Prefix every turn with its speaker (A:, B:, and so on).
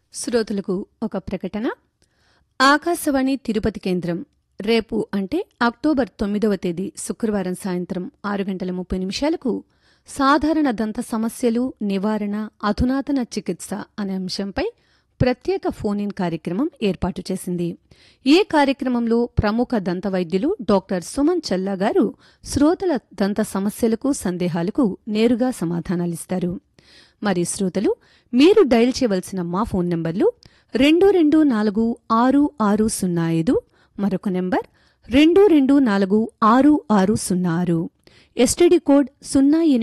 A: శ్రోతలకు ఒక ప్రకటన ఆకాశవాణి తిరుపతి కేంద్రం రేపు అంటే అక్టోబర్ తొమ్మిదవ తేదీ శుక్రవారం సాయంత్రం ఆరు గంటల ముప్పై నిమిషాలకు సాధారణ దంత సమస్యలు నివారణ అధునాతన చికిత్స అనే అంశంపై ప్రత్యేక ఫోన్ ఇన్ కార్యక్రమం ఏర్పాటు చేసింది ఈ కార్యక్రమంలో ప్రముఖ దంత వైద్యులు డాక్టర్ సుమన్ చల్లా గారు శ్రోతల దంత సమస్యలకు సందేహాలకు నేరుగా సమాధానాలిస్తారు మరి శ్రోతలు మీరు డయల్ చేయవలసిన మా ఫోన్ నంబర్లు రెండు రెండు నాలుగు ఆరు ఆరు సున్నా ఐదు మరొక నెంబర్ రెండు రెండు నాలుగు ఆరు ఆరు సున్నా ఆరు ఎస్టీడీ కోడ్ సున్నా ఎనిమిది